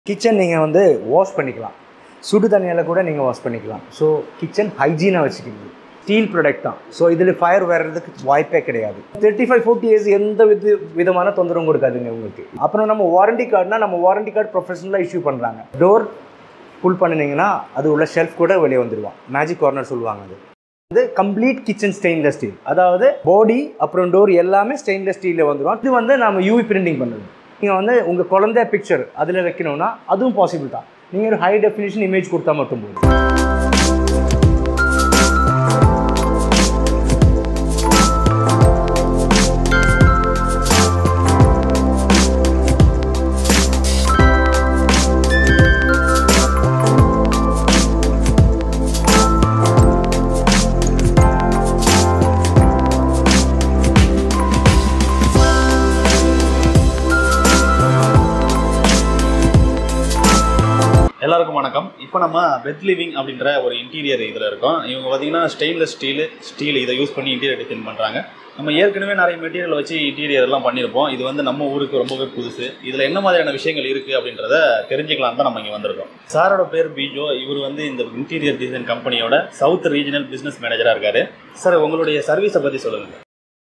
kitchen நீங்கள் வந்து wash பண்ணிக்கலாம் சுடு தண்ணியால் கூட நீங்கள் வாஷ் பண்ணிக்கலாம் ஸோ கிச்சன் ஹைஜீனாக வச்சுக்கிங்க ஸ்டீல் ப்ராடக்ட் தான் ஸோ இதில் ஃபயர் வர்றதுக்கு வாய்ப்பே கிடையாது தேர்ட்டி ஃபைவ் ஃபோர்ட்டி இயர்ஸ் எந்த வித விதமான தொந்தரவும் கொடுக்காதுங்க உங்களுக்கு அப்புறம் நம்ம வாரண்டி கார்டுனா நம்ம வாரண்டி கார்டு ப்ரொஃபஷனலாக இஷ்யூ பண்ணுறாங்க டோர் புல் பண்ணினீங்கன்னா அது உள்ள ஷெல்ஃப் கூட வெளியே வந்துடுவான் மேஜிக் கார்னர் சொல்லுவாங்க அது இது கம்ப்ளீட் கிச்சன் ஸ்டெயின்லெஸ் ஸ்டீல் அதாவது பாடி அப்புறம் டோர் எல்லாமே ஸ்டெயின்லெஸ் ஸ்டீலில் வந்துடும் இது வந்து நம்ம யூவி பிரிண்டிங் பண்ணுறது நீங்கள் வந்து உங்கள் குழந்தை பிக்சர் அதில் வைக்கணும்னா அதுவும் பாசிபிள் தான் நீங்கள் ஒரு ஹை டெஃபினிஷன் இமேஜ் கொடுத்தா மட்டும் போதும் எல்லாருக்கும் வணக்கம் இப்போ நம்ம பெத் லிவிங் அப்படின்ற ஒரு இன்டீரியர் இதில் இருக்கோம் இவங்க பார்த்தீங்கன்னா ஸ்டெயின்லெஸ் ஸ்டீலு ஸ்டீல் இதை யூஸ் பண்ணி இன்டீரியர் டிசைன் பண்ணுறாங்க நம்ம ஏற்கனவே நிறைய மெட்டீரியல் வச்சு இன்டீரியர்லாம் பண்ணியிருப்போம் இது வந்து நம்ம ஊருக்கு ரொம்பவே புதுசு இதில் என்ன மாதிரியான விஷயங்கள் இருக்குது அப்படின்றத தெரிஞ்சுக்கலாம் தான் நம்ம இங்கே வந்திருக்கோம் சாரோட பேர் பிஜோ இவர் வந்து இந்த இன்டீரியர் டிசைன் கம்பெனியோட சவுத் ரீஜனல் பிஸ்னஸ் மேனேஜராக இருக்காரு சார் உங்களுடைய சர்வீஸை பற்றி சொல்லுங்கள்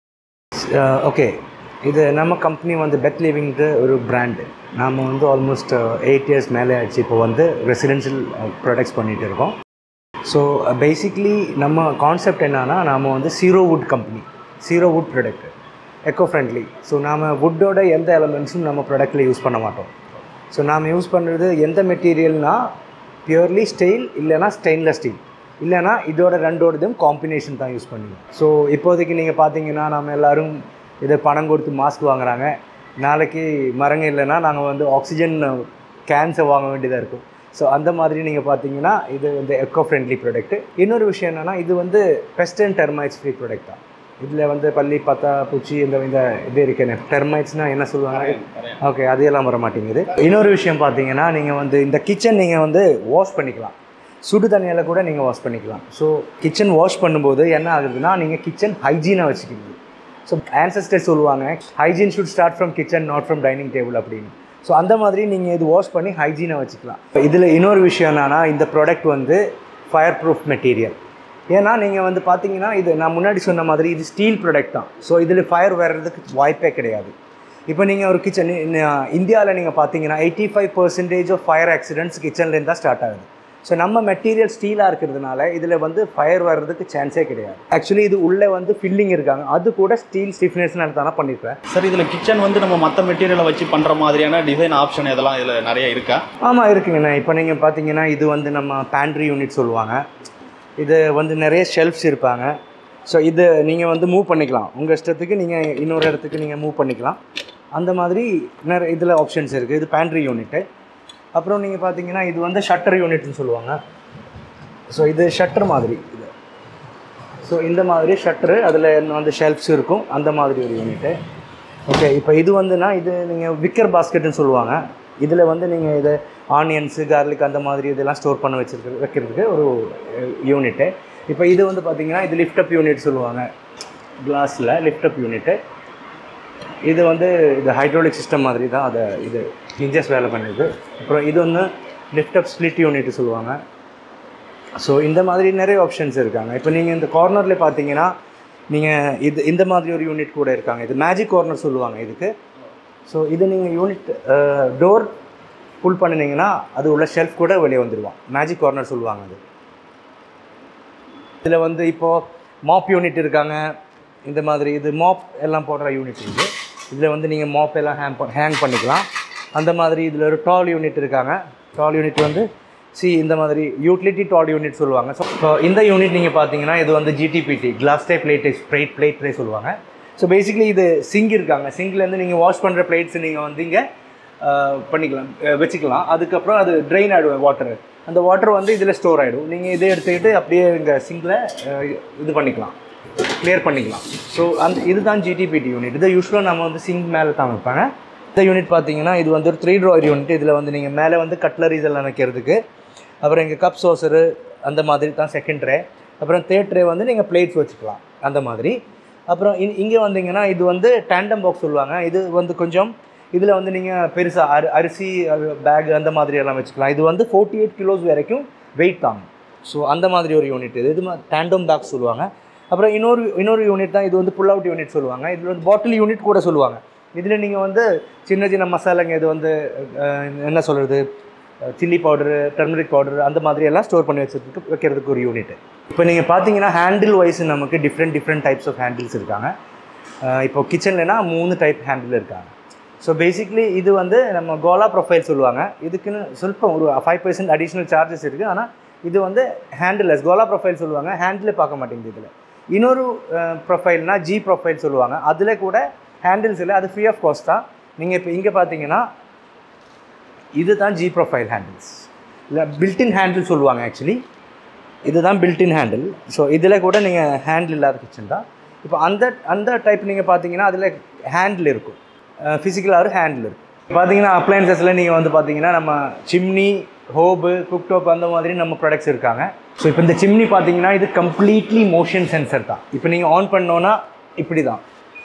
ஓகே இது நம்ம கம்பெனி வந்து பெத் லிவிங்க்கு ஒரு பிராண்டு நாம் வந்து ஆல்மோஸ்ட் எயிட் இயர்ஸ் மேலே ஆச்சு இப்போ வந்து ரெசிடென்ஷியல் ப்ராடக்ட்ஸ் பண்ணிகிட்டு இருக்கோம் ஸோ பேசிக்லி நம்ம கான்செப்ட் என்னன்னா நாம் வந்து zero wood company zero wood product eco friendly so நாம் வுட்டோட எந்த எலமெண்ட்ஸும் நம்ம ப்ராடக்ட்டில் யூஸ் பண்ண மாட்டோம் ஸோ நாம் யூஸ் பண்ணுறது எந்த மெட்டீரியல்னா பியூர்லி ஸ்டெயில் இல்லைனா ஸ்டெயின்லெஸ் ஸ்டீல் இல்லைனா இதோட ரெண்டோடதும் காம்பினேஷன் தான் யூஸ் பண்ணுவோம் ஸோ இப்போதைக்கு நீங்கள் பார்த்தீங்கன்னா நம்ம எல்லோரும் இதை பணம் கொடுத்து மாஸ்க் வாங்குறாங்க நாளைக்கு மரங்க இல்லைன்னா நாங்கள் வந்து ஆக்சிஜன் கேன்ஸை வாங்க வேண்டியதாக இருக்கும் ஸோ அந்த மாதிரி நீங்கள் பார்த்தீங்கன்னா இது வந்து எக்கோ ஃப்ரெண்ட்லி ப்ராடக்ட் இன்னொரு விஷயம் என்னென்னா இது வந்து pest and termites free product தான் இதில் வந்து பள்ளி பத்தா பூச்சி இந்த இந்த இது இருக்கேன்னு டெர்மைட்ஸ்னால் என்ன சொல்லுவாங்க ஓகே அது எல்லாம் வர மாட்டேங்குது இன்னொரு விஷயம் பார்த்தீங்கன்னா நீங்கள் வந்து இந்த கிச்சன் நீங்கள் வந்து வாஷ் பண்ணிக்கலாம் சுடு தண்ணியால் கூட நீங்கள் வாஷ் பண்ணிக்கலாம் ஸோ கிச்சன் வாஷ் பண்ணும்போது என்ன ஆகுதுன்னா நீங்கள் கிச்சன் ஹைஜீனாக வச்சுக்கிறீங்க ஸோ ஆன்சஸ்டர் சொல்லுவாங்க hygiene should start from kitchen not from dining table அப்படின்னு ஸோ அந்த மாதிரி நீங்கள் இது வாஷ் பண்ணி ஹைஜீனாக வச்சுக்கலாம் இதில் இன்னொரு விஷயம் என்னன்னா இந்த ப்ராடக்ட் வந்து ஃபயர் ப்ரூஃப் மெட்டீரியல் ஏன்னா நீங்கள் வந்து பார்த்தீங்கன்னா இது நான் முன்னாடி சொன்ன மாதிரி இது ஸ்டீல் ப்ராடக்ட் தான் ஸோ இதில் ஃபயர் வர்றதுக்கு வாய்ப்பே கிடையாது இப்போ நீங்கள் ஒரு கிச்சன் இந்தியாவில் நீங்கள் பார்த்தீங்கன்னா eighty five percentage of fire accidents கிச்சன்லேருந்து தான் ஸ்டார்ட் ஆகுது ஸோ நம்ம மெட்டீரியல் ஸ்டீலாக இருக்கிறதுனால இதில் வந்து ஃபயர் வர்றதுக்கு சான்ஸே கிடையாது ஆக்சுவலி இது உள்ளே வந்து ஃபில்லிங் இருக்காங்க அது கூட ஸ்டீல் ஸ்டிஃப்னஸ்னால தானே பண்ணியிருப்பேன் சார் இதில் கிச்சன் வந்து நம்ம மற்ற மெட்டீரியலை வச்சு பண்ணுற மாதிரியான டிசைன் ஆப்ஷன் இதெல்லாம் இதில் நிறைய இருக்கா ஆமாம் இருக்குங்கண்ணா இப்போ நீங்கள் பார்த்தீங்கன்னா இது வந்து நம்ம பேண்ட்ரி யூனிட் சொல்லுவாங்க இது வந்து நிறைய ஷெல்ஃப்ஸ் இருப்பாங்க ஸோ இது நீங்கள் வந்து மூவ் பண்ணிக்கலாம் உங்கள் இஷ்டத்துக்கு நீங்கள் இன்னொரு இடத்துக்கு நீங்கள் மூவ் பண்ணிக்கலாம் அந்த மாதிரி நிறைய இதில் ஆப்ஷன்ஸ் இருக்குது இது பேண்ட்ரி யூனிட்டு அப்புறம் நீங்கள் பார்த்தீங்கன்னா இது வந்து ஷட்டர் யூனிட்னு சொல்லுவாங்க ஸோ இது ஷட்டர் மாதிரி இது ஸோ இந்த மாதிரி ஷட்டரு அதில் வந்து ஷெல்ஃப்ஸ் இருக்கும் அந்த மாதிரி ஒரு யூனிட்டு ஓகே இப்போ இது வந்துன்னா இது நீங்கள் விக்கர் பாஸ்கெட்னு சொல்லுவாங்க இதில் வந்து நீங்கள் இது ஆனியன்ஸு கார்லிக் அந்த மாதிரி இதெல்லாம் ஸ்டோர் பண்ண வச்சிருக்க வைக்கிறதுக்கு ஒரு யூனிட்டு இப்போ இது வந்து பார்த்தீங்கன்னா இது லிஃப்டப் யூனிட் சொல்லுவாங்க கிளாஸில் லிஃப்டப் யூனிட்டு இது வந்து இது ஹைட்ரோலிக் சிஸ்டம் மாதிரி தான் அதை இது இன்ஜஸ் வேலை பண்ணுது அப்புறம் இது ஒன்று லிஃப்டப் ஸ்ப்ளிட் யூனிட் சொல்லுவாங்க ஸோ இந்த மாதிரி நிறைய ஆப்ஷன்ஸ் இருக்காங்க இப்போ நீங்கள் இந்த கார்னரில் பார்த்தீங்கன்னா நீங்கள் இது இந்த மாதிரி ஒரு யூனிட் கூட இருக்காங்க இது மேஜிக் கார்னர் சொல்லுவாங்க இதுக்கு ஸோ இது நீங்கள் யூனிட் டோர் புல் பண்ணினீங்கன்னா அது உள்ள ஷெல்ஃப் கூட வெளியே வந்துடுவான் மேஜிக் கார்னர் சொல்லுவாங்க அது இதில் வந்து இப்போது மாப் யூனிட் இருக்காங்க இந்த மாதிரி இது மாப் எல்லாம் போடுற யூனிட் இருக்குது இதில் வந்து நீங்கள் மாப் எல்லாம் ஹேங் ஹேங் பண்ணிக்கலாம் அந்த மாதிரி இதில் ஒரு டால் யூனிட் இருக்காங்க டால் யூனிட் வந்து சி இந்த மாதிரி யூட்டிலிட்டி டால் யூனிட் சொல்லுவாங்க ஸோ இந்த யூனிட் நீங்கள் பார்த்தீங்கன்னா இது வந்து ஜிடிபிடி glass type plate plate plate tray சொல்லுவாங்க ஸோ பேசிக்கலி இது சிங்க் இருக்காங்க சிங்க்லேருந்து நீங்கள் வாஷ் பண்ணுற பிளேட்ஸ் நீங்கள் வந்து இங்கே பண்ணிக்கலாம் வச்சுக்கலாம் அதுக்கப்புறம் அது ட்ரெயின் ஆகிடும் வாட்டர் அந்த வாட்டர் வந்து இதில் ஸ்டோர் ஆகிடும் நீங்கள் இதை எடுத்துக்கிட்டு அப்படியே இங்கே சிங்கில் இது பண்ணிக்கலாம் கிளியர் பண்ணிக்கலாம் ஸோ அந்த இதுதான் ஜிடிபிடி யூனிட் இதை யூஸ்வலாக நம்ம வந்து சிங்க் மேலே தான் வைப்பாங்க இந்த யூனிட் பார்த்தீங்கன்னா இது வந்து ஒரு த்ரீ ட்ராயர் யூனிட் இதில் வந்து நீங்கள் மேலே வந்து கட்லரிஸ் எல்லாம் வைக்கிறதுக்கு அப்புறம் இங்கே கப் சோசரு அந்த மாதிரி தான் செகண்ட் ட்ரே அப்புறம் தேர்ட் ட்ரே வந்து நீங்கள் பிளேட்ஸ் வச்சுக்கலாம் அந்த மாதிரி அப்புறம் இங்கே வந்தீங்கன்னா இது வந்து டேண்டம் பாக்ஸ் சொல்லுவாங்க இது வந்து கொஞ்சம் இதில் வந்து நீங்கள் பெருசாக அரி அரிசி பேக் அந்த மாதிரி எல்லாம் வச்சுக்கலாம் இது வந்து ஃபோர்ட்டி எயிட் கிலோஸ் வரைக்கும் வெயிட் தாங்கும் ஸோ அந்த மாதிரி ஒரு யூனிட் இது இது டேண்டம் பேக் சொல்லுவாங்க அப்புறம் இன்னொரு இன்னொரு யூனிட் தான் இது வந்து புல் அவுட் யூனிட் சொல்லுவாங்க இதில் வந்து பாட்டில் யூனிட் கூட சொல்லுவாங்க இதில் நீங்கள் வந்து சின்ன சின்ன மசாலாங்க இது வந்து அஹ், என்ன சொல்கிறது சில்லி பவுடரு டர்மரிக் பவுடர் அந்த மாதிரி எல்லாம் ஸ்டோர் பண்ணி வச்சுருக்கு வைக்கிறதுக்கு ஒரு யூனிட் இப்போ நீங்கள் பார்த்தீங்கன்னா ஹேண்டில் வைஸ் நமக்கு different different types of handles இருக்காங்க அஹ், இப்போ கிச்சன்லனா மூணு டைப் ஹேண்டில் இருக்காங்க ஸோ பேசிக்லி இது வந்து நம்ம கோலா ப்ரொஃபைல் சொல்லுவாங்க இதுக்குன்னு சொல்பம் ஒரு ஃபைவ் பர்சன்ட் அடிஷ்னல் சார்ஜஸ் இருக்குது ஆனால் இது வந்து ஹேண்டில்லெஸ் கோலா ப்ரொஃபைல் சொல்லுவாங்க ஹேண்டில் பார்க்க மாட்டேங்குது இதில் இன்னொரு ப்ரொஃபைல்னா ஜி ப்ரொஃபைல் சொல்லுவாங்க அதில் கூட ஹேண்டில்ஸ் இல்லை அது ஃப்ரீ ஆஃப் காஸ்ட் தான் நீங்கள் இப்போ இங்கே பார்த்தீங்கன்னா இது தான் ஜி ப்ரொஃபைல் ஹேண்டில்ஸ் இல்லை பில்டின் ஹேண்டில் சொல்லுவாங்க ஆக்சுவலி இதுதான் பில்டின் ஹேண்டில் ஸோ இதில் கூட நீங்கள் ஹேண்டில் இல்லாத கிச்சன் தான் இப்போ அந்த அந்த டைப் நீங்கள் பார்த்தீங்கன்னா அதில் ஹேண்டில் இருக்கும் ஃபிசிக்கலாக ஒரு ஹேண்டில் இருக்கும் பார்த்தீங்கன்னா அப்ளையன்சஸில் நீங்கள் வந்து பார்த்தீங்கன்னா நம்ம சிம்னி ஹோபு குக்டாப் அந்த மாதிரி நம்ம ப்ராடக்ட்ஸ் இருக்காங்க ஸோ இப்போ இந்த சிம்னி பார்த்தீங்கன்னா இது கம்ப்ளீட்லி மோஷன் சென்சர் தான் இப்போ நீங்கள் ஆன் பண்ணோன்னா இப்படி தான்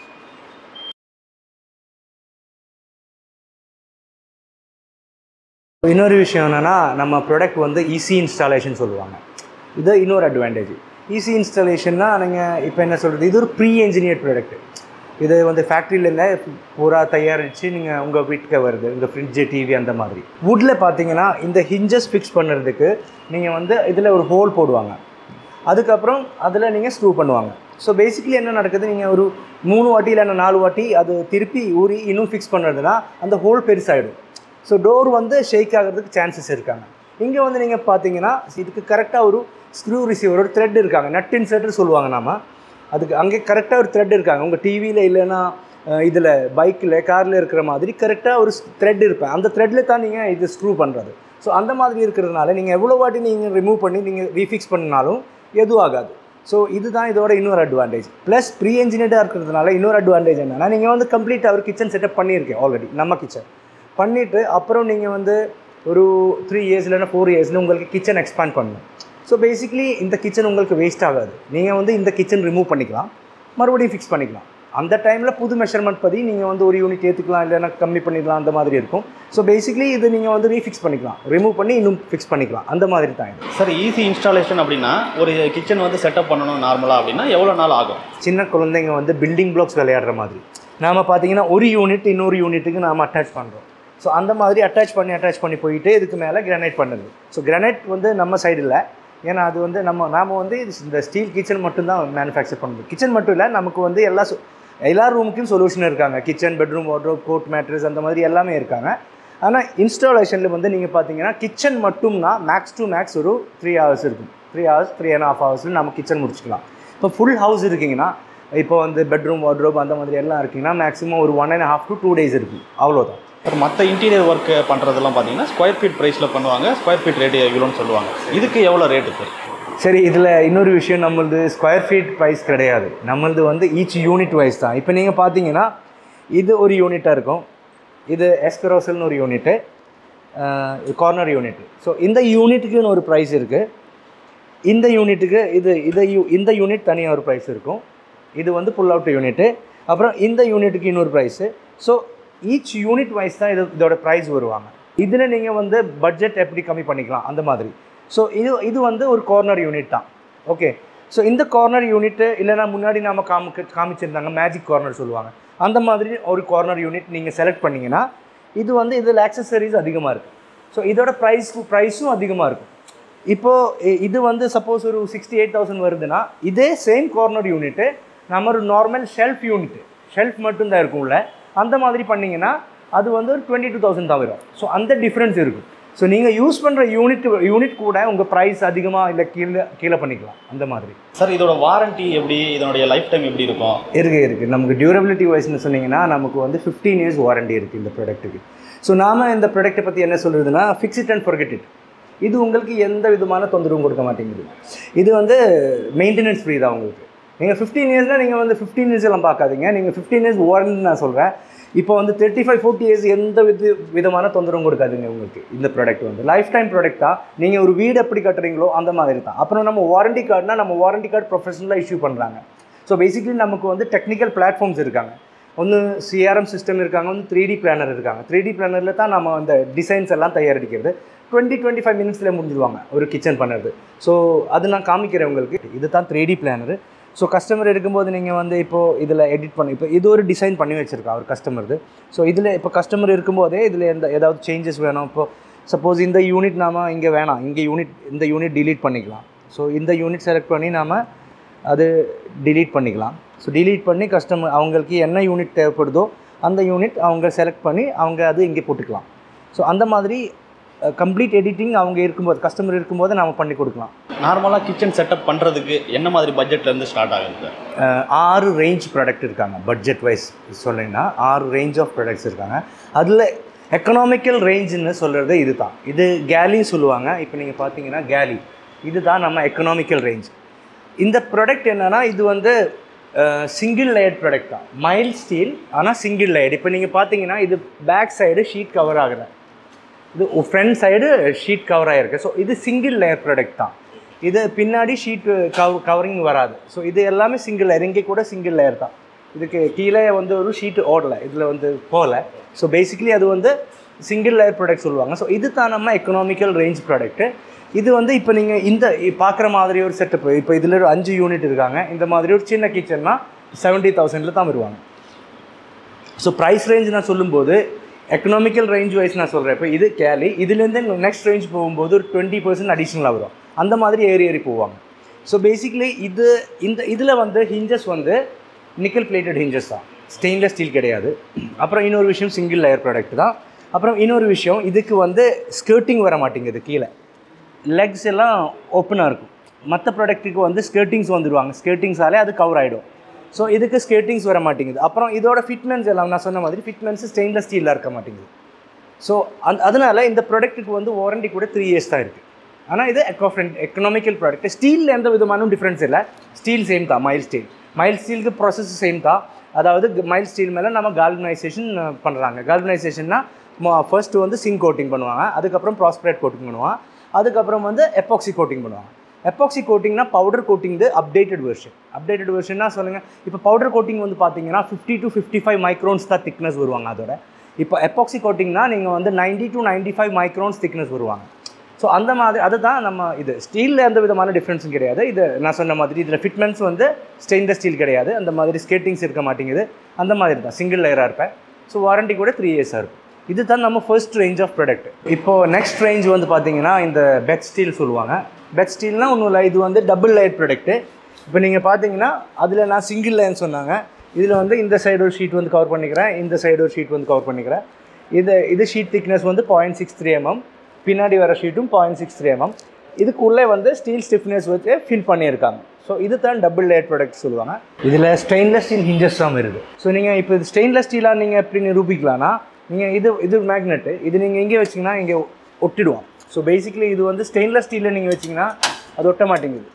இன்னொரு விஷயம் என்னென்னா நம்ம ப்ராடக்ட் வந்து ஈஸி இன்ஸ்டாலேஷன் சொல்லுவாங்க இது இன்னொரு அட்வான்டேஜ் ஈஸி இன்ஸ்டாலேஷன்னா நீங்கள் இப்போ என்ன சொல்கிறது இது ஒரு ப்ரீ என்ஜினியர் ப்ராடக்ட் இது வந்து ஃபேக்ட்ரியில் பூரா தயாரித்து நீங்கள் உங்கள் வீட்டுக்கு வருது உங்கள் ஃப்ரிட்ஜு டிவி அந்த மாதிரி வுட்டில் பார்த்தீங்கன்னா இந்த ஹிஞ்சஸ் ஃபிக்ஸ் பண்ணுறதுக்கு நீங்கள் வந்து இதில் ஒரு ஹோல் போடுவாங்க அதுக்கப்புறம் அதில் நீங்கள் ஸ்க்ரூ பண்ணுவாங்க ஸோ பேசிக்கலி என்ன நடக்குது நீங்கள் ஒரு மூணு வாட்டி இல்லைன்னா நாலு வாட்டி அது திருப்பி ஊறி இன்னும் ஃபிக்ஸ் பண்ணுறதுனா அந்த ஹோல் பெருசாகிடும் ஸோ டோர் வந்து ஷேக் ஆகிறதுக்கு சான்சஸ் இருக்காங்க இங்கே வந்து நீங்கள் பார்த்தீங்கன்னா இதுக்கு கரெக்டாக ஒரு ஸ்க்ரூ ரிசீவர் ஒரு த்ரெட் இருக்காங்க நட் இன்சர்ட்னு சொல்லுவாங்க நாம அதுக்கு அங்கே கரெக்டாக ஒரு த்ரெட் இருக்காங்க உங்கள் டிவியில் இல்லைன்னா இதில் பைக்கில் காரில் இருக்கிற மாதிரி கரெக்டாக ஒரு த்ரெட் இருப்பேன் அந்த த்ரெட்டில் தான் நீங்கள் இது ஸ்க்ரூ பண்ணுறது ஸோ அந்த மாதிரி இருக்கிறதுனால நீங்கள் எவ்வளோ வாட்டி நீங்கள் ரிமூவ் பண்ணி நீங்கள் ரீஃபிக்ஸ் பண்ணினாலும் எதுவும் ஆகாது ஸோ இதுதான் இதோட இன்னொரு அட்வான்டேஜ் ப்ளஸ் ப்ரீ என்ஜினியர்டாக இருக்கிறதுனால இன்னொரு அட்வான்டேஜ் என்னென்னா நீங்கள் வந்து கம்ப்ளீட்டாக ஒரு கிச்சன் செட்டப் பண்ணியிருக்கேன் ஆல்ரெடி நம்ம கிச்சன் பண்ணிவிட்டு அப்புறம் நீங்கள் வந்து ஒரு த்ரீ இயர்ஸ் இல்லைன்னா ஃபோர் இயர்ஸில் உங்களுக்கு கிச்சன் எக்ஸ்பேண்ட் பண்ணணும் ஸோ பேசிக்லி இந்த கிச்சன் உங்களுக்கு வேஸ்ட் ஆகாது நீங்கள் வந்து இந்த கிச்சன் ரிமூவ் பண்ணிக்கலாம் மறுபடியும் ஃபிக்ஸ் பண்ணிக்கலாம் அந்த டைமில் புது மெஷர்மெண்ட் படி நீங்கள் வந்து ஒரு யூனிட் ஏற்றுக்கலாம் இல்லைன்னா கம்மி பண்ணிடலாம் அந்த மாதிரி இருக்கும் ஸோ பேசிக்லி இது நீங்கள் வந்து ரீஃபிக்ஸ் பண்ணிக்கலாம் ரிமூவ் பண்ணி இன்னும் ஃபிக்ஸ் பண்ணிக்கலாம் அந்த மாதிரி தான் இது சார் ஈஸி இன்ஸ்டாலேஷன் அப்படின்னா ஒரு கிச்சன் வந்து செட்டப் பண்ணணும் நார்மலாக அப்படின்னா எவ்வளோ நாள் ஆகும் சின்ன குழந்தைங்க வந்து பில்டிங் பிளாக்ஸ் விளையாடுற மாதிரி நாம் பார்த்தீங்கன்னா ஒரு யூனிட் இன்னொரு யூனிட்டுக்கு நாம் அட்டாச் பண்ணுறோம் ஸோ அந்த மாதிரி அட்டாச் பண்ணி அட்டாச் பண்ணி போயிட்டு இதுக்கு மேலே கிரானைட் பண்ணுது ஸோ கிரானைட் வந்து நம்ம சைடு இல்லை ஏன்னா அது வந்து நம்ம நாம் வந்து இந்த ஸ்டீல் கிச்சன் மட்டும்தான் மேனுஃபேக்சர் பண்ணுறது கிச்சன் மட்டும் இல்லை நமக்கு வந்து எல்லா சொ- எல்லா ரூமுக்கும் சொல்யூஷன் இருக்காங்க kitchen bedroom wardrobe cot mattress அந்த மாதிரி எல்லாமே இருக்காங்க ஆனால் இன்ஸ்டாலேஷனில் வந்து நீங்கள் பார்த்தீங்கன்னா கிச்சன் மட்டும்னா மேக்ஸ் டு மேக்ஸ் ஒரு த்ரீ ஹவர்ஸ் இருக்கும் three hours three and half ஹவர்ஸில் நம்ம கிச்சன் முடிச்சுக்கலாம் இப்போ ஃபுல் ஹவுஸ் இருக்கீங்கன்னா இப்போ வந்து பெட்ரூம் வார்ட்ரோப் அந்த மாதிரி எல்லாம் இருக்கீங்கன்னா மேக்ஸிமம் ஒரு one and half to two days இருக்கும் அவ்வளோதான் சார் மற்ற இன்டீரியர் ஒர்க் பண்ணுறதெல்லாம் பார்த்தீங்கன்னா ஸ்கொயர் ஃபீட் ப்ரைஸில் பண்ணுவாங்க ஸ்கொயர் ஃபீட் ரேட் எவ்வளோன்னு சொல்லுவாங்க இதுக்கு எவ்வளோ ரேட்டு சார் சரி இதில் இன்னொரு விஷயம் நம்மளது ஸ்கொயர் ஃபீட் ப்ரைஸ் கிடையாது நம்மளது வந்து ஈச் யூனிட் வைஸ் தான் இப்போ நீங்கள் பார்த்தீங்கன்னா இது ஒரு யூனிட்டாக இருக்கும் இது எஸ்கரோசல்னு ஒரு யூனிட்டு கார்னர் யூனிட் ஸோ இந்த யூனிட்டுக்குன்னு ஒரு ப்ரைஸ் இருக்குது இந்த யூனிட்டுக்கு இது இதை யூ இந்த யூனிட் தனியாக ஒரு ப்ரைஸ் இருக்கும் இது வந்து புல் அவுட் யூனிட்டு அப்புறம் இந்த யூனிட்டுக்கு இன்னொரு price so each unit wise தான் இது இதோட ப்ரைஸ் வருவாங்க இதில் நீங்கள் வந்து பட்ஜெட் எப்படி கம்மி பண்ணிக்கலாம் அந்த மாதிரி ஸோ இது இது வந்து ஒரு கார்னர் யூனிட் தான் ஓகே ஸோ இந்த கார்னர் யூனிட்டு இல்லைனா முன்னாடி நாம காமிக்க காமிச்சிருந்தாங்க மேஜிக் கார்னர் சொல்லுவாங்க அந்த மாதிரி ஒரு கார்னர் யூனிட் நீங்கள் செலக்ட் பண்ணீங்கன்னா இது வந்து இதில் ஆக்சசரிஸ் அதிகமாக இருக்குது ஸோ இதோட ப்ரைஸ் ப்ரைஸும் அதிகமாக இருக்கும் இப்போது இது வந்து சப்போஸ் ஒரு சிக்ஸ்டி எயிட் தௌசண்ட் வருதுன்னா இதே சேம் கார்னர் யூனிட்டு நம்ம ஒரு நார்மல் ஷெல்ஃப் யூனிட்டு ஷெல்ஃப் மட்டும்தான் இருக்கும்ல அந்த மாதிரி பண்ணிங்கன்னா அது வந்து ஒரு டுவெண்ட்டி டூ தௌசண்ட் தான் வரும் ஸோ அந்த டிஃப்ரென்ஸ் இருக்கும் ஸோ நீங்கள் யூஸ் பண்ணுற யூனிட் யூனிட் கூட உங்கள் ப்ரைஸ் அதிகமாக இல்லை கீழே கீழே பண்ணிக்கலாம் அந்த மாதிரி சார் இதோட வாரண்டி எப்படி இதனுடைய லைஃப் டைம் எப்படி இருக்கும் இருக்கு இருக்குது நமக்கு டியூரபிலிட்டி வைஸ்னு சொன்னீங்கன்னா நமக்கு வந்து ஃபிஃப்டீன் இயர்ஸ் வாரண்டி இருக்குது இந்த ப்ராடக்ட்டுக்கு ஸோ நாம இந்த ப்ராடக்ட்டை பற்றி என்ன சொல்கிறதுனா fix it and forget it இது உங்களுக்கு எந்த விதமான தொந்தரவும் கொடுக்க மாட்டேங்குது இது வந்து மெயின்டெனன்ஸ் ஃப்ரீ தான் உங்களுக்கு நீங்கள் ஃபிஃப்டீன் இயர்ஸ்னால் நீங்கள் வந்து ஃபிஃப்டீன் இயர்ஸ் எல்லாம் பார்க்காதீங்க நீங்கள் ஃபிஃப்டீன் இயர்ஸ் வாரண்டி நான் சொல்கிறேன் இப்போ வந்து தேர்ட்டி ஃபைவ் ஃபோர்ட்டி இயர்ஸ் எந்த வித விதமான தொந்தரவும் கொடுக்காதுங்க உங்களுக்கு இந்த ப்ராடக்ட் வந்து லைஃப் டைம் ப்ராடக்ட் தான் நீங்கள் ஒரு வீடு எப்படி கட்டுறீங்களோ அந்த மாதிரி தான் அப்புறம் நம்ம வாரண்டி கார்டுனா நம்ம வாரண்டி கார்டு ப்ரொஃபஷனலாக இஷ்யூ பண்ணுறாங்க ஸோ பேசிக்கலி நமக்கு வந்து டெக்னிக்கல் பிளாட்ஃபார்ம்ஸ் இருக்காங்க ஒன்று சிஆர்எம் சிஸ்டம் இருக்காங்க ஒன்று த்ரீ டி பிளானர் இருக்காங்க த்ரீ டி பிளானரில் தான் நம்ம அந்த டிசைன்ஸ் எல்லாம் தயாரிக்கிறது டுவெண்ட்டி டுவெண்ட்டி ஃபைவ் மினிட்ஸில் முடிஞ்சிடுவாங்க ஒரு கிச்சன் பண்ணுறது ஸோ அது நான் காமிக்கிறேன் உங்களுக்கு இது தான் three D planner so customer எடுக்கும்போது நீங்கள் வந்து இப்போது இதில் எடிட் பண்ணி இப்போ இது ஒரு டிசைன் பண்ணி வச்சுருக்கா அவர் கஸ்டமர்து ஸோ இதில் இப்போ கஸ்டமர் இருக்கும்போதே இதில் எந்த ஏதாவது சேஞ்சஸ் வேணும் இப்போ சப்போஸ் இந்த யூனிட் நாம இங்கே வேணாம் இங்கே யூனிட் இந்த யூனிட் delete பண்ணிக்கலாம் ஸோ இந்த யூனிட் செலக்ட் பண்ணி நாம அது delete பண்ணிக்கலாம் ஸோ delete பண்ணி கஸ்டமர் அவங்களுக்கு என்ன யூனிட் தேவைப்படுதோ அந்த யூனிட் அவங்க செலக்ட் பண்ணி அவங்க அது இங்கே போட்டுக்கலாம் ஸோ அந்த மாதிரி கம்ப்ளீட் எடிட்டிங் அவங்க இருக்கும்போது கஸ்டமர் இருக்கும்போது நாம பண்ணி கொடுக்கலாம் நார்மலாக கிச்சன் செட்டப் பண்ணுறதுக்கு என்ன மாதிரி பட்ஜெட்லேருந்து ஸ்டார்ட் ஆகுது சார் அஹ் ஆறு ரேஞ்ச் ப்ராடக்ட் இருக்காங்க பட்ஜெட் வைஸ் சொன்னீங்கன்னா ஆறு ரேஞ்ச் ஆஃப் ப்ராடக்ட்ஸ் இருக்காங்க அதில் எக்கனாமிக்கல் ரேஞ்சுன்னு சொல்கிறது இது தான் இது கேலின்னு சொல்லுவாங்க இப்போ நீங்கள் பார்த்தீங்கன்னா கேலி இதுதான் நம்ம எக்கனாமிக்கல் ரேஞ்ச் இந்த ப்ராடக்ட் என்னென்னா இது வந்து சிங்கிள் லேயர்ட் ப்ராடக்ட் தான் மைல் ஸ்டீல் ஆனால் சிங்கிள் லேயர்ட் இப்போ நீங்கள் பார்த்தீங்கன்னா இது பேக் சைடு ஷீட் கவர் ஆகலை இது ஃப்ரண்ட் சைடு ஷீட் கவர் ஆகிருக்கு ஸோ இது சிங்கிள் லேயர் ப்ராடக்ட் தான் இது பின்னாடி ஷீட் கவ் கவரிங் வராது ஸோ இது எல்லாமே சிங்கிள் லேயர் இங்கே கூட சிங்கிள் லேயர் தான் இதுக்கு கீழே வந்து ஒரு ஷீட் ஓடலை இதில் வந்து போகல ஸோ பேசிக்கலி அது வந்து சிங்கிள் லேயர் ப்ராடக்ட் சொல்லுவாங்க ஸோ இது தான் நம்ம எக்கனாமிக்கல் ரேஞ்ச் ப்ராடக்ட்டு இது வந்து இப்போ நீங்கள் இந்த பார்க்குற மாதிரி ஒரு செட்டப் இப்போ இதில் ஒரு அஞ்சு யூனிட் இருக்காங்க இந்த மாதிரி ஒரு சின்ன கிச்சன்னா செவன்ட்டி தௌசண்டில் தான் வருவாங்க ஸோ ப்ரைஸ் ரேஞ்ச் நான் சொல்லும்போது எக்கனாமிக்கல் ரேஞ்ச் வைஸ் நான் சொல்கிறேன் இப்போ இது கேலி இதுலேருந்து நெக்ஸ்ட் ரேஞ்ச் போகும்போது ஒரு டுவெண்ட்டி பர்சன்ட் அடிஷ்னலாக வரும் அந்த மாதிரி ஏறி ஏறி போவாங்க ஸோ பேசிக்கலி இது இந்த இதில் வந்து ஹிஞ்சஸ் வந்து நிக்கல் பிளேட்டட் ஹிஞ்சஸ் தான் ஸ்டெயின்லெஸ் ஸ்டீல் கிடையாது அப்புறம் இன்னொரு விஷயம் சிங்கிள் லேயர் ப்ராடக்ட் தான் அப்புறம் இன்னொரு விஷயம் இதுக்கு வந்து ஸ்கர்ட்டிங் வர மாட்டேங்குது கீழே லெக்ஸ் எல்லாம் ஓப்பனாக இருக்கும் மற்ற ப்ராடக்ட்டுக்கு வந்து ஸ்கர்ட்டிங்ஸ் வந்துடுவாங்க ஸ்கர்ட்டிங்ஸாலே அது கவர் ஆகிடும் ஸோ இதுக்கு ஸ்கேட்டிங்ஸ் வர மாட்டேங்குது அப்புறம் இதோட ஃபிட்மென்ஸ் எல்லாம் நான் சொன்ன மாதிரி ஃபிட்மென்ஸ் ஸ்டெயின்லெஸ் ஸ்டீலில் இருக்க மாட்டேங்குது ஸோ அந் அதனால இந்த ப்ராடக்ட்டுக்கு வந்து வாரண்டி கூட த்ரீ இயர்ஸ் தான் இருக்குது ஆனால் இது எக்கோ ஃப்ரெண்ட் எக்கனாமிக்கல் ப்ராடக்ட் ஸ்டீலில் எந்த விதமான டிஃப்ரென்ஸ் இல்லை ஸ்டீல் சேம் தான் மைல் ஸ்டீல் மைல் ஸ்டீலுக்கு ப்ராசஸ் சேம் தான் அதாவது மைல் ஸ்டீல் மேலே நம்ம கால்வனைசேஷன் பண்ணுறாங்க கால்வனைசேஷன்னா ஃபர்ஸ்ட் வந்து சிங் கோட்டிங் பண்ணுவாங்க அதுக்கப்புறம் ப்ராஸ்பரேட் கோட்டிங் பண்ணுவாங்க அதுக்கப்புறம் வந்து எப்பாக்சி கோட்டிங் பண்ணுவாங்க எப்பாக்சி கோட்டிங்னா powder coating updated version updated வெர்ஷன்னா சொல்லுங்கள் இப்போ பவுடர் கோட்டிங் வந்து பார்த்தீங்கன்னா fifty to fifty five microns தான் திக்னஸ் வருவாங்க அதோட இப்போ எப்பாக்சி கோட்டிங்னா நீங்கள் வந்து ninety to ninety five microns thickness வருவாங்க ஸோ அந்த மாதிரி அதுதான் நம்ம இது ஸ்டீலில் எந்த விதமான டிஃப்ரென்ஸும் கிடையாது இது நான் சொன்ன மாதிரி இதில் ஃபிட்மெண்ட்ஸ் வந்து ஸ்டெயின்லெஸ் ஸ்டீல் கிடையாது அந்த மாதிரி ஸ்கேட்டிங்ஸ் இருக்க மாட்டேங்குது அந்த மாதிரி தான் சிங்கிள் லேயராக இருப்பேன் ஸோ வாரண்டி கூட த்ரீ இயர்ஸாக இருக்கும் இது தான் நம்ம ஃபர்ஸ்ட் ரேஞ்ச் ஆஃப் ப்ராடக்ட் இப்போது நெக்ஸ்ட் ரேஞ்ச் வந்து பார்த்தீங்கன்னா இந்த பெட் ஸ்டீல் சொல்லுவாங்க பெட் ஸ்டீல்னால் ஒன்றும் இல்லை இது வந்து டபுள் லேயர் ப்ராடக்ட்டு இப்போ நீங்கள் பார்த்தீங்கன்னா அதில் நான் சிங்கிள் லேயர்னு சொன்னாங்க இதில் வந்து இந்த சைடு ஒரு ஷீட் வந்து கவர் பண்ணிக்கிறேன் இந்த சைடு ஒரு ஷீட் வந்து கவர் பண்ணிக்கிறேன் இது இது ஷீட் திக்னஸ் வந்து பாயிண்ட் சிக்ஸ் த்ரீ எம்எம் பின்னாடி வர ஷீட்டும் பாயிண்ட் சிக்ஸ் த்ரீ எம்எம் இதுக்குள்ளே வந்து ஸ்டீல் ஸ்டிஃப்னஸ் வச்சு ஃபில் பண்ணியிருக்காங்க ஸோ இது தான் டபுள் லேயர் ப்ராடக்ட் சொல்லுவாங்க இதில் ஸ்டெயின்லெஸ் ஸ்டீல் ஹிஞ்சஸ் தான் வருது ஸோ நீங்கள் இப்போ இது ஸ்டெயின்லெஸ் ஸ்டீலாக நீங்கள் எப்படி நிரூபிக்கலாம்னா நீங்கள் இது இது மேக்னெட்டு இது நீங்கள் எங்கே வச்சிங்கன்னா இங்கே ஒட்டிடுவோம் ஸோ பேசிக்கலி இது வந்து ஸ்டெயின்லெஸ் ஸ்டீலில் நீங்கள் வச்சிங்கன்னா அது ஒட்ட மாட்டேங்குது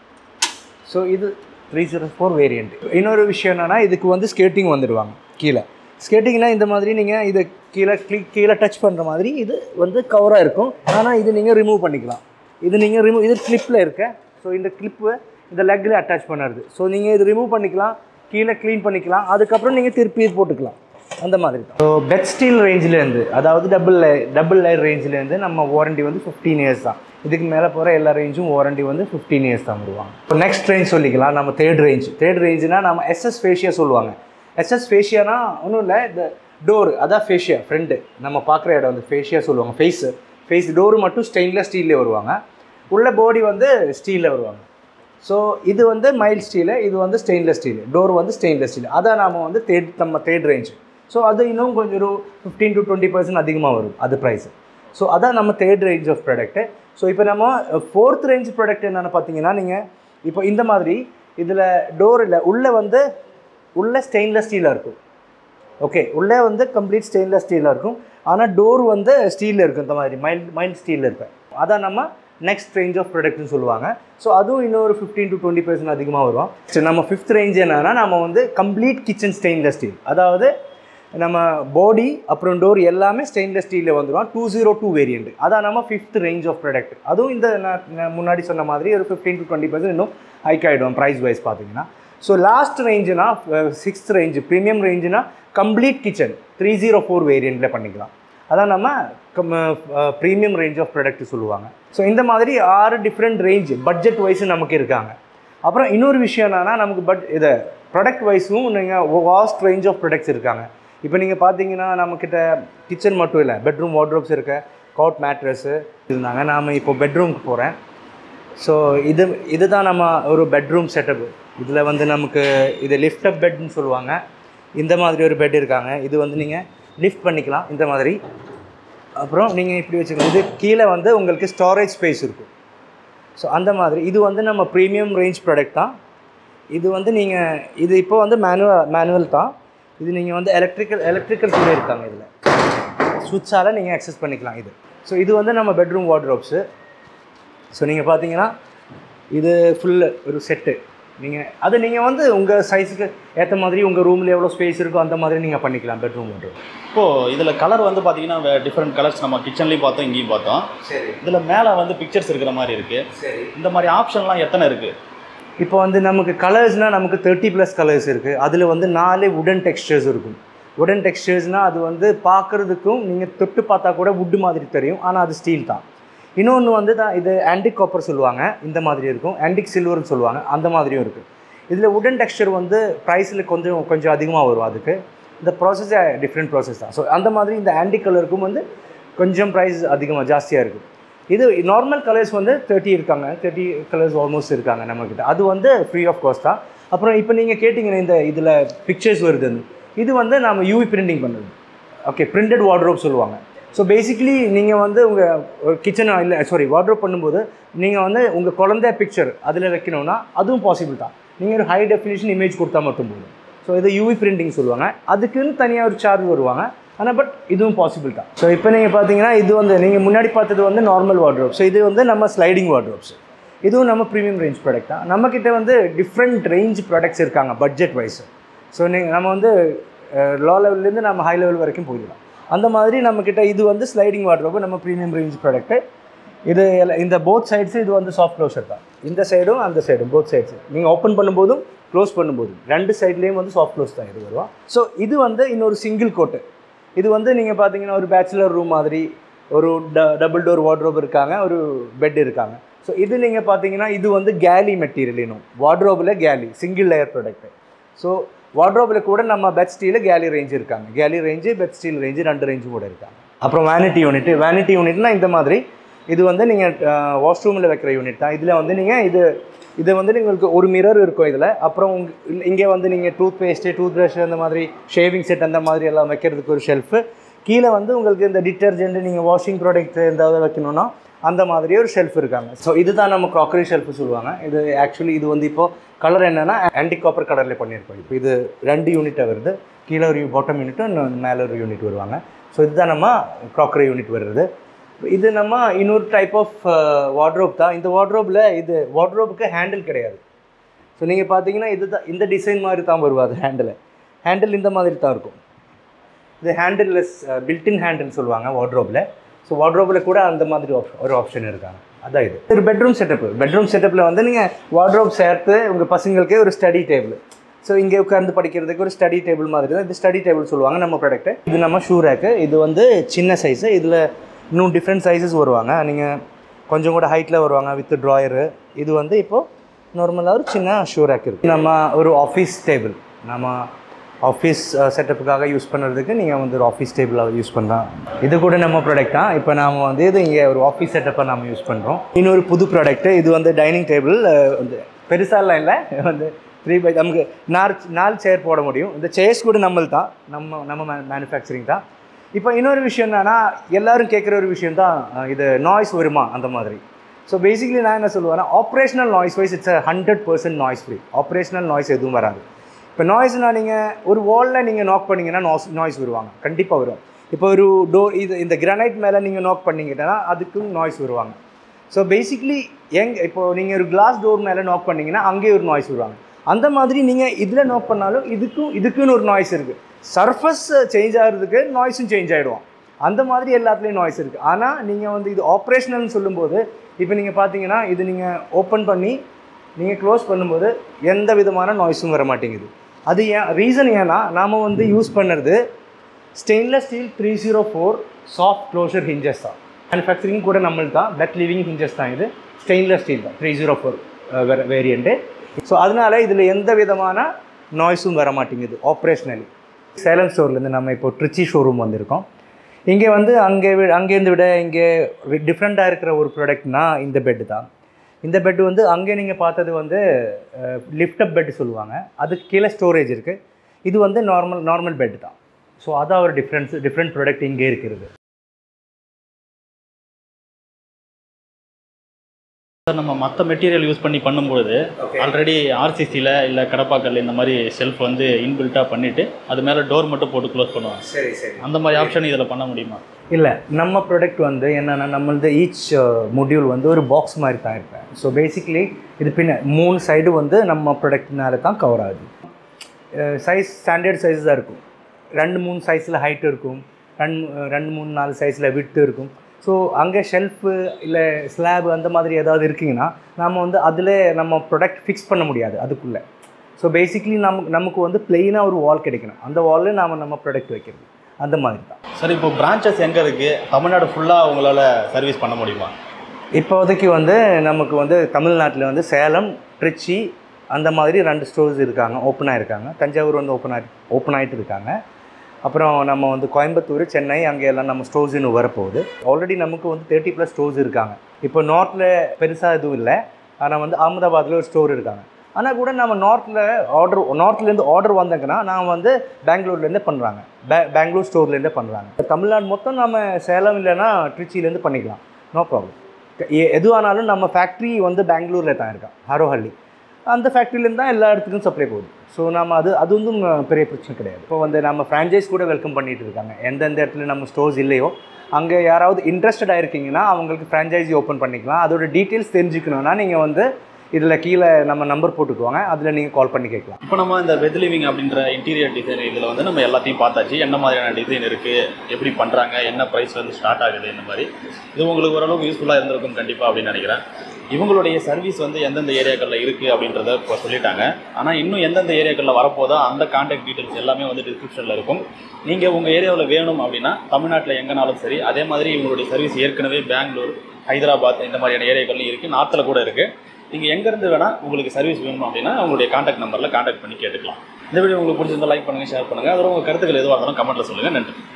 ஸோ இது த்ரீ ஜீரோ ஃபோர் வேரியண்ட் இன்னொரு விஷயம் என்னென்னா இதுக்கு வந்து ஸ்கேட்டிங் வந்துடுவாங்க கீழே ஸ்கேட்டிங்னா இந்த மாதிரி நீங்கள் இதை கீழே கிளிக் கீழே டச் பண்ணுற மாதிரி இது வந்து கவராக இருக்கும் ஆனால் இது நீங்கள் ரிமூவ் பண்ணிக்கலாம் இது நீங்கள் ரிமூவ் இது கிளிப்பில் இருக்க ஸோ இந்த கிளிப்பு இந்த லெக்கில் அட்டாச் பண்ணுறது ஸோ நீங்கள் இது ரிமூவ் பண்ணிக்கலாம் கீழே க்ளீன் பண்ணிக்கலாம் அதுக்கப்புறம் நீங்கள் திருப்பி இது போட்டுக்கலாம் அந்த மாதிரி தான் ஸோ பெட் ஸ்டீல் ரேஞ்சிலேருந்து அதாவது டபுள் லே டபுள் லேயர் ரேஞ்சிலேருந்து நம்ம வாரண்டி வந்து ஃபிஃப்டீன் இயர்ஸ் தான் இதுக்கு மேலே போகிற எல்லா ரேஞ்சும் வாரண்டி வந்து ஃபிஃப்டீன் இயர்ஸ் தான் வருவாங்க இப்போ நெக்ஸ்ட் ரேஞ்ச் சொல்லிக்கலாம் நம்ம தேர்ட் ரேஞ்ச் தேர்ட் ரேஞ்சுனா நம்ம எஸ்எஸ் ஃபேஷியா சொல்லுவாங்க எஸ்எஸ் ஃபேஷியானா ஒன்றும் இல்லை இந்த டோர் அதான் ஃபேஷியா ஃப்ரெண்டு நம்ம பார்க்குற இடம் வந்து ஃபேஷியா சொல்லுவாங்க ஃபேஸ் ஃபேஸ் டோர் மட்டும் ஸ்டெயின்லெஸ் ஸ்டீல்லே வருவாங்க உள்ள பாடி வந்து ஸ்டீலில் வருவாங்க ஸோ இது வந்து மைல் ஸ்டீலு இது வந்து ஸ்டெயின்லெஸ் ஸ்டீல் டோர் வந்து ஸ்டெயின்லெஸ் ஸ்டீல் அதான் நாம வந்து தேர்ட் நம்ம தேர்ட் ரேஞ்ச் ஸோ அது இன்னும் கொஞ்சம் ஒரு ஃபிஃப்டீன் டு டுவெண்ட்டி பர்சன்ட் அதிகமாக வரும் அது ப்ரைஸ் ஸோ அதான் நம்ம third range of product so இப்போ நம்ம ஃபோர்த் ரேஞ்ச் ப்ராடக்ட் என்னென்னு பார்த்தீங்கன்னா நீங்கள் இப்போ இந்த மாதிரி இதில் டோர் இல்லை உள்ளே வந்து உள்ளே ஸ்டெயின்லெஸ் ஸ்டீலாக இருக்கும் ஓகே உள்ளே வந்து கம்ப்ளீட் ஸ்டெயின்லெஸ் ஸ்டீலாக இருக்கும் ஆனால் டோர் வந்து ஸ்டீலில் இருக்கும் இந்த மாதிரி மைல்ட் மைல்ட் ஸ்டீலில் இருப்பேன் அதான் நம்ம நெக்ஸ்ட் ரேஞ்ச் ஆஃப் ப்ராடக்ட்னு சொல்லுவாங்க ஸோ அதுவும் இன்னொரு ஃபிஃப்டீன் டு டுவெண்ட்டி பர்சன்ட் அதிகமாக வரும் சரி நம்ம ஃபிஃப்த் ரேஞ்ச் என்னன்னா நம்ம வந்து கம்ப்ளீட் கிச்சன் ஸ்டெயின்லெஸ் ஸ்டீல் அதாவது நம்ம பாடி அப்புறம் டோர் எல்லாமே ஸ்டெயின்லெஸ் ஸ்டீலில் வந்துடும் டூ ஜீரோ டூ வேரியண்ட் அதான் நம்ம ஃபிஃப்த் ரேஞ்ச் ஆஃப் ப்ராடக்ட் அதுவும் இந்த நான் நான் முன்னாடி சொன்ன மாதிரி ஒரு ஃபிஃப்டீன் டு டுவெண்ட்டி பர்சன்ட் இன்னும் ஹைக் ஆகிடும் ப்ரைஸ் வைஸ் பார்த்தீங்கன்னா ஸோ லாஸ்ட் ரேஞ்சுனா சிக்ஸ்த் ரேஞ்சு ப்ரீமியம் ரேஞ்சுனா complete kitchen three zero four வேரியண்ட்டில் பண்ணிக்கலாம் அதான் நம்ம ப்ரீமியம் ரேஞ்ச் ஆஃப் ப்ராடக்ட் சொல்லுவாங்க ஸோ இந்த மாதிரி ஆறு டிஃப்ரெண்ட் ரேஞ்ச் பட்ஜெட் வைஸும் நமக்கு இருக்காங்க அப்புறம் இன்னொரு விஷயம் என்னன்னா நமக்கு பட் இதை ப்ராடக்ட் வைஸும் நீங்கள் வாஸ்ட் ரேஞ்ச் ஆஃப் ப்ராடக்ட்ஸ் இருக்காங்க இப்போ நீங்கள் பார்த்தீங்கன்னா நம்மக்கிட்ட கிச்சன் மட்டும் இல்லை பெட்ரூம் வார்ட்ரோப்ஸ் இருக்க காட் மேட்ரஸ்ஸு இருந்தாங்க நாம் இப்போ பெட்ரூம்க்கு போகிறேன் ஸோ இது இதுதான் நம்ம ஒரு பெட்ரூம் செட்டப் இதில் வந்து நமக்கு இது லிஃப்ட் அப் பெட்னு சொல்லுவாங்க இந்த மாதிரி ஒரு பெட் இருக்காங்க இது வந்து நீங்கள் லிஃப்ட் பண்ணிக்கலாம் இந்த மாதிரி அப்புறம் நீங்கள் இப்படி வச்சுக்கணும் இது கீழே வந்து உங்களுக்கு ஸ்டோரேஜ் ஸ்பேஸ் இருக்கும் ஸோ அந்த மாதிரி இது வந்து நம்ம ப்ரீமியம் ரேஞ்ச் ப்ராடக்ட் தான் இது வந்து நீங்கள் இது இப்போ வந்து மேனுவல் மேனுவல் தான் இது நீங்கள் வந்து எலக்ட்ரிக்கல் எலக்ட்ரிக்கல் கூட இருக்காங்க இதில் சுவிட்சால் நீங்கள் அக்சஸ் பண்ணிக்கலாம் இது ஸோ இது வந்து நம்ம பெட்ரூம் வார்ட்ரோப்ஸு ஸோ நீங்கள் பார்த்தீங்கன்னா இது ஃபுல்லு ஒரு செட்டு நீங்கள் அது நீங்கள் வந்து உங்கள் சைஸுக்கு ஏற்ற மாதிரி உங்கள் ரூமில் எவ்வளோ ஸ்பேஸ் இருக்கோ அந்த மாதிரி நீங்கள் பண்ணிக்கலாம் பெட்ரூம் வார்ட்ரோப் இப்போது இதில் கலர் வந்து பார்த்தீங்கன்னா டிஃப்ரெண்ட் கலர்ஸ் நம்ம கிச்சன்லேயும் பார்த்தோம் இங்கேயும் பார்த்தோம் சரி இதில் மேலே வந்து பிக்சர்ஸ் இருக்கிற மாதிரி இருக்குது சரி இந்த மாதிரி ஆப்ஷன்லாம் எத்தனை இருக்குது இப்போ வந்து நமக்கு கலர்ஸ்னால் நமக்கு தேர்ட்டி ப்ளஸ் கலர்ஸ் இருக்குது அதில் வந்து நாலே உடன் டெக்ஸ்டர்ஸ் இருக்கும் உடன் டெக்ஸ்டர்ஸ்னால் அது வந்து பார்க்குறதுக்கும் நீங்கள் தொட்டு பார்த்தா கூட வுட்டு மாதிரி தெரியும் ஆனால் அது ஸ்டீல் தான் இன்னொன்று வந்து தான் இது ஆன்டிக் காப்பர் சொல்லுவாங்க இந்த மாதிரி இருக்கும் ஆன்டிக் சில்வர்னு சொல்லுவாங்க அந்த மாதிரியும் இருக்குது இதில் உடன் டெக்ஸ்டர் வந்து ப்ரைஸில் கொஞ்சம் கொஞ்சம் அதிகமாக வரும் அதுக்கு இந்த ப்ராசஸே டிஃப்ரெண்ட் ப்ராசஸ் தான் ஸோ அந்த மாதிரி இந்த ஆன்டிக் கலருக்கும் வந்து கொஞ்சம் ப்ரைஸ் அதிகமாக ஜாஸ்தியாக இருக்குது இது நார்மல் கலர்ஸ் வந்து தேர்ட்டி இருக்காங்க தேர்ட்டி கலர்ஸ் ஆல்மோஸ்ட் இருக்காங்க நம்மக்கிட்ட அது வந்து ஃப்ரீ ஆஃப் காஸ்ட் தான் அப்புறம் இப்போ நீங்கள் கேட்டிங்கன்னா இந்த இதில் பிக்சர்ஸ் வருதுன்னு இது வந்து நம்ம யூவி பிரிண்டிங் பண்ணுறது ஓகே பிரிண்டட் வார்ட்ரோப் சொல்லுவாங்க ஸோ பேசிக்கலி நீங்கள் வந்து உங்கள் கிச்சன் இல்லை சாரி வார்ட்ரோப் பண்ணும்போது நீங்கள் வந்து உங்கள் குழந்தை பிக்சர் அதில் வைக்கணும்னா அதுவும் பாசிபிள் தான் நீங்கள் ஒரு ஹை டெஃபினிஷன் இமேஜ் கொடுத்தா மட்டும் போதும் ஸோ இதை யூவி பிரிண்டிங் சொல்லுவாங்க அதுக்குன்னு தனியாக ஒரு சார்ஜ் வருவாங்க ஆனால் பட் இதுவும் பாசிபிள் தான் ஸோ இப்போ நீங்கள் பார்த்தீங்கன்னா இது வந்து நீங்கள் முன்னாடி பார்த்தது வந்து நார்மல் வார்ட்ரோப் ஸோ இது வந்து நம்ம ஸ்லைடிங் வார்ட்ரோப்ஸ் இதுவும் நம்ம ப்ரீமியம் ரேஞ்ச் ப்ராடக்ட் தான் நம்மக்கிட்ட வந்து டிஃப்ரெண்ட் ரேஞ்ச் ப்ராடக்ட்ஸ் இருக்காங்க பட்ஜெட் வைஸ் ஸோ நீங்கள் நம்ம வந்து லோ லெவல்லேருந்து நம்ம ஹை லெவல் வரைக்கும் போயிடலாம் அந்த மாதிரி நம்மக்கிட்ட இது வந்து ஸ்லைடிங் வார்ட்ரோப் நம்ம ப்ரீமியம் ரேஞ்ச் ப்ராடக்ட்டு இது எல்லாம் இந்த போத் சைட்ஸு இது வந்து சாஃப்ட் க்ளோஷர் தான் இந்த சைடும் அந்த சைடும் போத் சைட்ஸு நீங்கள் ஓப்பன் பண்ணும்போதும் க்ளோஸ் பண்ணும்போதும் ரெண்டு சைட்லேயும் வந்து சாஃப்ட் க்ளோஸ் தான் இது வரும் ஸோ இது வந்து இன்னொரு சிங்கிள் கோட்டு இது வந்து நீங்கள் பார்த்தீங்கன்னா ஒரு பேச்சுலர் ரூம் மாதிரி ஒரு ட டபுள் டோர் வார்ட்ரோப் இருக்காங்க ஒரு பெட் இருக்காங்க ஸோ இது நீங்கள் பார்த்தீங்கன்னா இது வந்து கேலி மெட்டீரியல் இன்னும் வார்ட்ரோபில் கேலி சிங்கிள் லேயர் ப்ராடக்ட் ஸோ வார்ட்ரோபில் கூட நம்ம பெட் ஸ்டீலில் கேலி ரேஞ்ச் இருக்காங்க கேலி ரேஞ்சு பெட் ஸ்டீல் ரேஞ்சு ரெண்டு ரேஞ்சு கூட இருக்காங்க அப்புறம் வேனிட்டி யூனிட் வேனிட்டி யூனிட்னா இந்த மாதிரி இது வந்து நீங்கள் வாஷ்ரூமில் வைக்கிற யூனிட் தான் இதில் வந்து நீங்கள் இது இது வந்து உங்களுக்கு ஒரு மிரர் இருக்கும் இதில் அப்புறம் உங்க இங்கே வந்து நீங்கள் டூத் பேஸ்ட்டு டூத் ப்ரஷ் அந்த மாதிரி ஷேவிங் செட் அந்த மாதிரி எல்லாம் வைக்கிறதுக்கு ஒரு ஷெல்ஃபு கீழே வந்து உங்களுக்கு இந்த டிட்டர்ஜென்ட் நீங்கள் வாஷிங் ப்ராடக்ட் ஏதாவது வைக்கணும்னா அந்த மாதிரி ஒரு ஷெல்ஃப் இருக்காங்க ஸோ இதுதான் நம்ம க்ராக்கரி ஷெல்ஃப் சொல்லுவாங்க இது ஆக்சுவலி இது வந்து இப்போ கலர் என்னன்னா ஆன்டி காப்பர் கலரில் பண்ணியிருக்கோம் இப்போ இது ரெண்டு யூனிட்டாக வருது கீழே ஒரு பாட்டம் யூனிட்டும் இன்னும் மேலே ஒரு யூனிட் வருவாங்க ஸோ இதுதான் நம்ம க்ராக்கரி யூனிட் வருது இது நம்ம இன்னொரு டைப் ஆஃப் வார்ட்ரோப் தான் இந்த வார்ட்ரோப்பில் இது வார்ட்ரோப்புக்கு ஹேண்டில் கிடையாது ஸோ நீங்கள் பார்த்தீங்கன்னா இது தான் இந்த டிசைன் மாதிரி தான் வரும் அது ஹேண்டில் ஹேண்டில் இந்த மாதிரி தான் இருக்கும் இது ஹேண்டில்லெஸ் பில்டின் ஹேண்டில் சொல்லுவாங்க வார்ட்ரோப்பில் ஸோ வார்ட்ரோப்பில் கூட அந்த மாதிரி ஆப்ஷன் ஒரு ஆப்ஷன் இருக்காங்க அதான் இது ஒரு பெட்ரூம் செட்டப் பெட்ரூம் செட்டப்பில் வந்து நீங்கள் வார்ட்ரோப் சேர்த்து உங்கள் பசங்களுக்கே ஒரு ஸ்டடி டேபிள் ஸோ இங்கே உட்கார்ந்து படிக்கிறதுக்கு ஒரு ஸ்டடி டேபிள் மாதிரி தான் இது ஸ்டடி டேபிள் சொல்லுவாங்க நம்ம ப்ராடக்ட்டு இது நம்ம ஷூ ரேக்கு இது வந்து சின்ன சைஸு இதில் இன்னும் டிஃப்ரெண்ட் சைஸஸ் வருவாங்க நீங்கள் கொஞ்சம் கூட ஹைட்டில் வருவாங்க வித் ட்ராயரு இது வந்து இப்போது நார்மலாக ஒரு சின்ன ஷூ ரேக் இருக்குது நம்ம ஒரு ஆஃபீஸ் டேபிள் நம்ம ஆஃபீஸ் செட்டப்புக்காக யூஸ் பண்ணுறதுக்கு நீங்கள் வந்து ஒரு ஆஃபீஸ் டேபிளாக யூஸ் பண்ணலாம் இது கூட நம்ம ப்ராடக்ட் தான் இப்போ நாம் வந்து இது இங்கே ஒரு ஆஃபீஸ் செட்டப்பை நம்ம யூஸ் பண்ணுறோம் இன்னொரு புது ப்ராடக்ட்டு இது வந்து டைனிங் டேபிள் வந்து பெருசாலாம் இல்லை வந்து த்ரீ பை நமக்கு நாலு நாலு சேர் போட முடியும் இந்த சேர்ஸ் கூட நம்மள் தான் நம்ம நம்ம மேனுஃபேக்சரிங் தான் இப்போ இன்னொரு விஷயம் என்னன்னா எல்லாரும் கேட்குற ஒரு விஷயம் தான் அஹ், இது நாய்ஸ் வருமா அந்த மாதிரி ஸோ பேசிக்கலி நான் என்ன சொல்லுவேன்னா operational noise wise it's hundred percent noise free operational noise எதுவும் வராது இப்போ நாய்ஸ்னா நீங்கள் ஒரு வாலில் நீங்கள் நாக் பண்ணீங்கன்னா நாய்ஸ் நாய்ஸ் வருவாங்க கண்டிப்பாக வரும் இப்போ ஒரு டோர் இது இந்த கிரானைட் மேலே நீங்கள் நாக் பண்ணீங்கன்னா அதுக்கும் நாய்ஸ் வருவாங்க ஸோ பேசிக்லி எங் இப்போ நீங்கள் ஒரு கிளாஸ் டோர் மேலே நாக் பண்ணீங்கன்னா அங்கேயே ஒரு நாய்ஸ் வருவாங்க அந்த மாதிரி நீங்கள் இதில் நாக் பண்ணாலும் இதுக்கும் இதுக்குன்னு ஒரு நாய்ஸ் இருக்குது சர்ஃபஸ் சேஞ்ச் ஆகிறதுக்கு நாய்ஸும் சேஞ்ச் ஆகிடுவோம் அந்த மாதிரி எல்லாத்துலேயும் நாய்ஸ் இருக்குது ஆனால் நீங்கள் வந்து இது ஆப்ரேஷனல்னு சொல்லும்போது இப்போ நீங்கள் பார்த்தீங்கன்னா இது நீங்கள் ஓப்பன் பண்ணி நீங்கள் க்ளோஸ் பண்ணும்போது எந்த விதமான நாய்ஸும் வர மாட்டேங்குது அது ஏன் ரீசன் ஏன்னா நாம் வந்து யூஸ் பண்ணுறது stainless steel three zero four soft closure hinges தான் மேனுஃபேக்சரிங் கூட நம்மளுக்கு தான் பெட் லிவிங் ஹிஞ்சஸ் தான் இது ஸ்டெயின்லெஸ் ஸ்டீல் தான் three zero four variant so அதனால இதில் எந்த விதமான நாய்ஸும் வர மாட்டேங்குது ஆப்ரேஷ்னலி சேலம் ஸ்டோர்லேருந்து நம்ம இப்போ ட்ரிச்சி ஷோரூம் வந்திருக்கோம் இங்கே வந்து அங்கே வி- அங்கேருந்து விட இங்கே டிஃப்ரெண்ட்டாக இருக்கிற ஒரு ப்ராடக்ட்னா இந்த பெட்டு தான் இந்த பெட் வந்து அங்கே நீங்கள் பார்த்தது வந்து லிஃப்டப் பெட் சொல்லுவாங்க அதுக்கு கீழே ஸ்டோரேஜ் இருக்குது இது வந்து நார்மல் நார்மல் பெட் தான் ஸோ அதான் ஒரு டிஃப்ரென்ஸ் டிஃப்ரெண்ட் ப்ராடக்ட் இங்கே இருக்கிறது சார் நம்ம மற்ற மெட்டீரியல் யூஸ் பண்ணி பண்ணும்பொழுது ஆல்ரெடி ஆர்சிசியில் இல்லை கடப்பாக்கல் இந்த மாதிரி ஷெல்ஃப் வந்து இன்பில்ட்டாக பண்ணிவிட்டு அது மேலே டோர் மட்டும் போட்டு க்ளோஸ் பண்ணுவாங்க சரி சரி அந்த மாதிரி ஆப்ஷன் இதில் பண்ண முடியுமா இல்லை நம்ம ப்ராடக்ட் வந்து என்னென்னா நம்மளது ஈச் மொடியூல் வந்து ஒரு பாக்ஸ் மாதிரி தான் இருப்பேன் ஸோ பேசிக்கலி இது பின்ன மூணு சைடு வந்து நம்ம ப்ராடக்ட்னால தான் கவர் ஆகுது சைஸ் ஸ்டாண்டர்ட் சைஸ் தான் இருக்கும் ரெண்டு மூணு சைஸில் ஹைட் இருக்கும் ரெண்டு ரெண்டு மூணு நாலு சைஸில் விட்டு இருக்கும் ஸோ அங்கே ஷெல்ஃபு இல்லை ஸ்லாப் அந்த மாதிரி ஏதாவது இருக்குங்கன்னா நம்ம வந்து அதில் நம்ம ப்ராடக்ட் ஃபிக்ஸ் பண்ண முடியாது அதுக்குள்ளே ஸோ பேசிக்கலி நமக்கு நமக்கு வந்து பிளெயினாக ஒரு வால் கிடைக்கணும் அந்த வாலில் நாம் நம்ம ப்ராடக்ட் வைக்கிறது அந்த மாதிரி தான் சார் இப்போ பிரான்ச்சஸ் எங்கே இருக்குது தமிழ்நாடு ஃபுல்லாக உங்களால் சர்வீஸ் பண்ண முடியுமா இப்போதைக்கு வந்து நமக்கு வந்து தமிழ்நாட்டில் வந்து சேலம் திருச்சி அந்த மாதிரி ரெண்டு ஸ்டோர்ஸ் இருக்காங்க ஓப்பனாக இருக்காங்க தஞ்சாவூர் வந்து ஓப்பன் ஆகி ஓப்பன் ஆகிட்டு இருக்காங்க அப்புறம் நம்ம வந்து கோயம்புத்தூர் சென்னை அங்கே எல்லாம் நம்ம ஸ்டோர்ஸ் இன்னும் வரப்போகுது ஆல்ரெடி நமக்கு வந்து தேர்ட்டி ப்ளஸ் ஸ்டோர்ஸ் இருக்காங்க இப்போ நார்த்தில் பெருசாக எதுவும் இல்லை ஆனால் வந்து அகமதாபாத்தில் ஒரு ஸ்டோர் இருக்காங்க ஆனால் கூட நம்ம நார்த்தில் ஆர்டர் நார்த்லேருந்து ஆர்டர் வந்தாங்கன்னா நான் வந்து பெங்களூர்லேருந்தே பண்ணுறாங்க பே பெங்களூர் ஸ்டோர்லேருந்தே பண்ணுறாங்க தமிழ்நாடு மொத்தம் நம்ம சேலம் இல்லைன்னா திருச்சியிலேருந்து பண்ணிக்கலாம் நோ ப்ராப்ளம் எ- எதுவானாலும் நம்ம ஃபேக்ட்ரி வந்து பெங்களூரில் தான் இருக்கா ஹரோஹள்ளி அந்த ஃபேக்ட்ரிலேருந்து தான் எல்லா இடத்துக்கும் சப்ளை போகுது ஸோ நம்ம அது அது வந்து ம- பெரிய பிரச்சனை கிடையாது இப்போ வந்து நம்ம ஃப்ரான்ச்சைஸ் கூட வெல்கம் பண்ணிட்டு இருக்காங்க எந்தெந்த இடத்துல நம்ம ஸ்டோர்ஸ் இல்லையோ அங்கே யாராவது இன்ட்ரெஸ்டடாக இருக்கீங்கன்னா அவங்களுக்கு ஃப்ரான்ச்சைஸி ஓப்பன் பண்ணிக்கலாம் அதோட டீட்டெயில்ஸ் தெரிஞ்சுக்கணுன்னா நீங்கள் வந்து இதில் கீழே நம்ம நம்பர் போட்டுக்குவாங்க அதில் நீங்கள் கால் பண்ணி கேட்கலாம் இப்போ நம்ம இந்த பெத் லிவிங் அப்படின்ற இன்டீரியர் டிசைன் இதில் வந்து நம்ம எல்லாத்தையும் பார்த்தாச்சு என்ன மாதிரியான டிசைன் இருக்குது எப்படி பண்ணுறாங்க என்ன ப்ரைஸ் வந்து ஸ்டார்ட் ஆகுது இந்த மாதிரி இது உங்களுக்கு ஓரளவுக்கு யூஸ்ஃபுல்லாக இருந்திருக்கும் கண்டிப்பாக அப்படின்னு நினைக்கிறேன் இவங்களுடைய சர்வீஸ் வந்து எந்தெந்த ஏரியாக்களில் இருக்குது அப்படின்றத இப்போ சொல்லிட்டாங்க ஆனால் இன்னும் எந்தெந்த ஏரியாக்களில் வரப்போதோ அந்த கான்டாக்ட் டீட்டெயில்ஸ் எல்லாமே வந்து டிஸ்கிரிப்ஷனில் இருக்கும் நீங்கள் உங்கள் ஏரியாவில் வேணும் அப்படின்னா தமிழ்நாட்டில் எங்கேனாலும் சரி அதே மாதிரி இவங்களுடைய சர்வீஸ் ஏற்கனவே பெங்களூர் ஹைதராபாத் இந்த மாதிரியான ஏரியாக்கள்லையும் இருக்குது நார்த்தில் கூட இருக்குது நீங்கள் எங்கேருந்து வேணால் உங்களுக்கு சர்வீஸ் வேணும் அப்படின்னா உங்களுடைய காண்டாக்ட் நம்பரில் காண்டாக்ட் பண்ணி கேட்டுக்கலாம் இந்த வீடியோ உங்களுக்கு பிடிச்சிருந்தா லைக் பண்ணுங்கள் ஷேர் பண்ணுங்கள் அதோட உங்கள் கருத்துக்கள் எதுவாக இருந்தாலும் கமெண்ட்டில் சொல்லுங்கள் நன்றி